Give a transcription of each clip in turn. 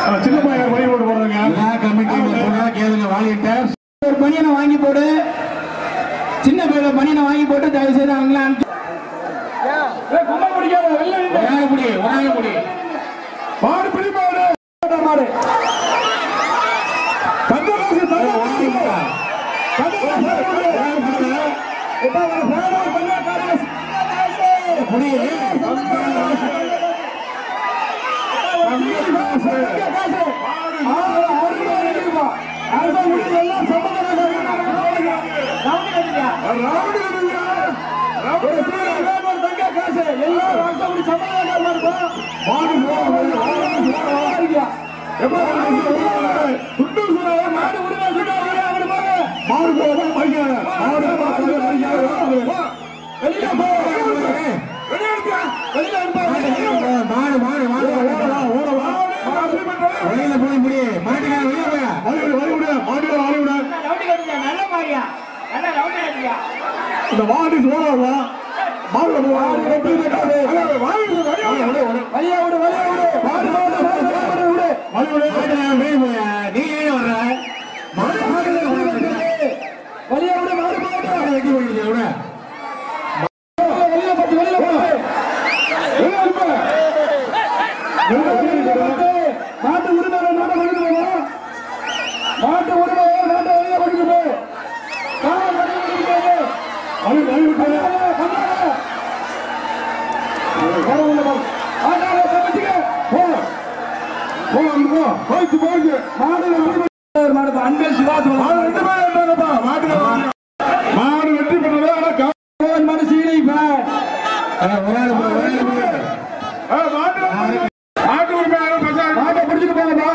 சின்ன பையன் வழி போட்டு போடுறதுங்க எல்லா கமிட்டி சொல்றதா கேளுங்க வாங்கிட்டேன் ஒரு பனியனை வாங்கி போடு சின்ன பையில பனியனை வாங்கி போட்டு தயவு செய்து அவங்கள கும்பல் பிடிக்காத வெளில நின்று. ஒராக முடி ஒராக முடி மாடு பிடி மாடு மாடு கந்தகாசு தங்ககாசு கந்தகாசு இப்ப ஒரு ஃபேமஸ் கந்தகாசு முடி மாடு மாடு மாடு வெளியில போய் முடி மாட்டுக்கார வெளியே போய் நல்ல மாதிரியா நல்ல ரவுண்ட் அடிக்கியா இந்த மாடு சோழா மாடு மாடு வெட்டி விட்டாரு வழியா விடு வழியா விடு மாடு மாடு மாடு மாடு விடு மாட்டுக்கார வெளியே போய் நீ ஏன் வர்ற மாடு மாடு வழியா விடு மாடு மாடு மாடு வெட்டி போயிடுச்சு விட வெளியில பத்து வெளியில போ மாட்டு உரிமை நாட்டை கொண்டு போவோம் மாட்டு உரிமை நாட்டை வெளியில கொண்டு போ காவல் கட்டி கொண்டு போ அன்பில் சிவாசம் மாடு வெற்றி பெற்றது ஆனா கா- மனு சீலை பேன் ஒரு ஆள் போய் ஒரு ஆள் போய் ஆ, மாட்டு மாட்டு உரிமையாளர் பசார். மாட்டை பிடிச்சிட்டு போங்கப்பா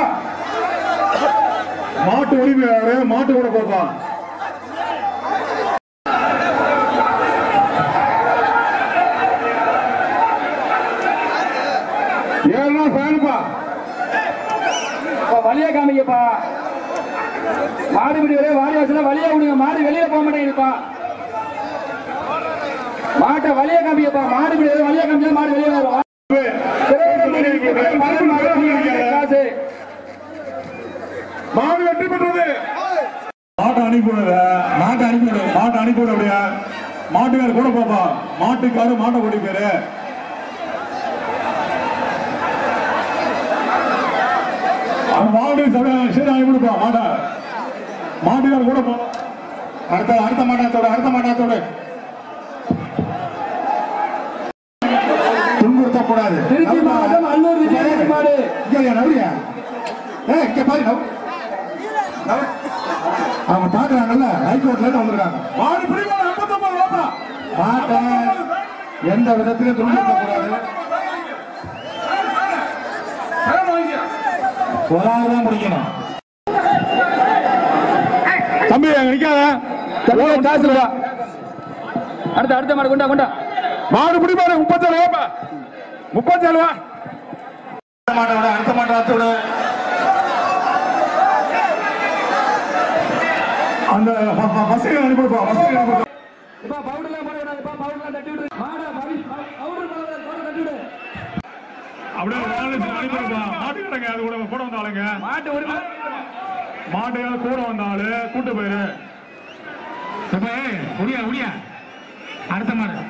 மாட்டு உரிமையாளர் மாட்டு கூட போப்பா ஏன்னா ஃபேனுப்பா அப்பா, வழியா காமிங்கப்பா மாடு பிடி வரைய வாலி வச்சுல வழியா விடுங்க மாடு வெளியில போக மாட்டேங்குதுப்பா மாட்டை வழியா காமிங்கப்பா மாடு பிடி வரைய வழியா காமிச்சா மாடு வெளியே வரும் காசு மாடு வெற்றி பெற்றது மாட்டை அனுப்பி விடுற மாட்டை அனுப்பி விடு மாட்டை அனுப்பி விட அப்படியா மாட்டுக்காரு கூட போப்பா மாட்டுக்காரு மாட்டை கூட்டி பேரு அவன் மாடு சரி- சரி அனுப்பி விடுப்பா மாட்டை மாட்டுக்காரு கூட போ அடுத்த அடுத்த மாட்டாத்தோட அடுத்த மாட்டாத்தோட துன்புறுத்த கூடாது திருச்சி மாவட்டம் அல்லூர் விஜயநகர் மாடு நவரியா ஏ இங்க பாரு நவ் நவ். அவங்க பாக்குறாங்கல்ல ஹைகோர்ட்ல இருந்து வந்திருக்காங்க மாடு பிடிக்கல ஐம்பத்தொன்பது ரூபா மாட்டை எந்த விதத்திலும் துன்புறுத்த கூடாது ஒரு ஆள் தான் முடிக்கணும் தம்பி அங்க நிக்காத காசு இல்ல அடுத்த அடுத்த மாடு கொண்டா கொண்டா மாடு பிடிப்பாரு முப்பத்தேழு ரூபா முப்பத்தேழு ரூபா அடுத்த மாட்டோட அடுத்த மாட்டாத்தோட அந்த பஸ்ஸுக்கு அனுப்பி விடுப்பா பஸ்ஸுக்கு அனுப்பி விடுப்பா. இப்ப பவுடர்லாம் போட விடாதப்பா பவுடர்லாம் தட்டி விடு மாடு பவுடர் பவுடர் பவுடர் தட்டி விடு அப்படியே ஒரு ஆளு அனுப்பி விடுப்பா மாட்டு கடைங்க அது கூட கூட வந்த ஆளுங்க மாட்டு உரிமை மாட்டையால கூட வந்த ஆளு கூட்டு போயிரு முடியா முடியா அடுத்த மாடு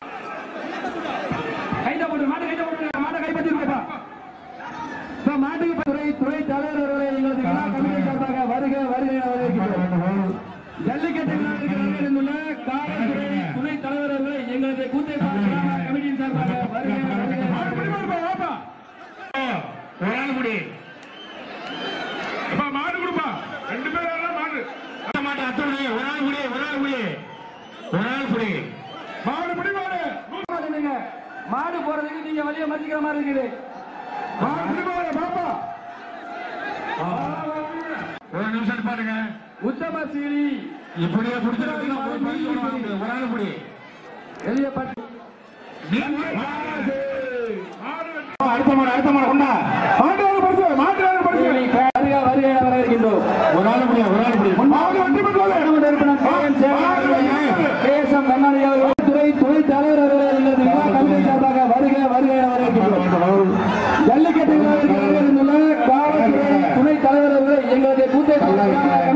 கைத போடு மாடு கைத போடு மாட்டை கைப்பற்றி இருக்கப்பா இப்ப மாட்டுக்கு இப்ப துறை துறை தலைவர் அவர்களை எங்களது விழா கமிட்டி சார்பாக வருக வருக என வரவேற்கிறோம் ஜல்லிக்கட்டு விழாவிற்கு இருந்துள்ள காவல்துறை துணை தலைவர் அவர்களை எங்களது கூத்தை கமிட்டியின் சார்பாக வருக வருக ஒரு ஆள் முடி அப்பா, மாடு கொடுப்பா ரெண்டு பேரும் வரலாம், மாடு அடுத்த மாட்டு அத்தோடு ஒரு ஆள் முடி ஒரு ஆள் முடி ஒரு ஆள் புடி மாடு பிடி மாடு மாடுங்க. மாடு போறதுக்கு நீங்க வழிய மதிக்கிற மாதிரி இருக்குது மாடு பிடி மாடு பாப்பா ஒரு நிமிஷம் பாருங்க உத்தம சீலி இப்படியே பிடிச்சிருக்கீங்க ஒரு ஆள் முடி வெளிய பட்டு அடுத்த மாடு அடுத்த மாடு கொண்டா மாட்டு வேலை படிச்சு மாட்டு வேலை படிச்சு வருக வருக என வரவேற்கின்றோம் ஒரு ஆள் முடி ஒரு ஆள் முடி மாடு வெற்றி பெற்றது கேசம் கண்ணாடி அவர்கள் துறை துறை தலைவர் அவர்களை எங்களது விழா கமிட்டி சார்பாக வருக வருக என வரவேற்கின்றோம் ஜல்லிக்கட்டு விழாவிற்கு வருகின்ற காவல்துறை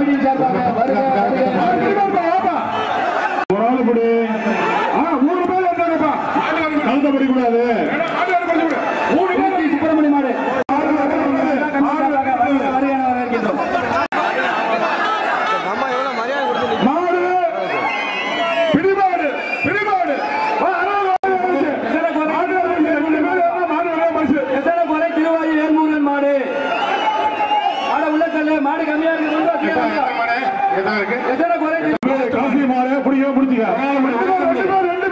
கமிட்டியின் சார்பாக வருக வருக ஒரு ஆளு படி ஆ, மூணு பேர் வந்தாங்கப்பா கழுத்தை படி கூடாது மூணு பேர் ஊட்டி சுப்பிரமணிய மாடு கமிட்டியின் சார்பாக வருக வருக என வரவேற்கின்றோம் மாடு பிடிமாடு பிடிமாடு வா, அண்ணா, மாடு வந்துச்சு. மாடு வந்துச்சு. ரெண்டு பேர் இருந்தா மாடு வரையா பரிசு. எத்தனை கொலை திருவாயு வேல்முருகன் மாடு ஆட உள்ள தள்ளு மாடு கம்மியா இருக்கு ரொம்ப கீழே வந்தா. எத்தனை கொலை திரு- காசி மாடு பிடிக்க பிடிச்சிக்க ரெண்டு பேர், ரெண்டு பேர், ரெண்டு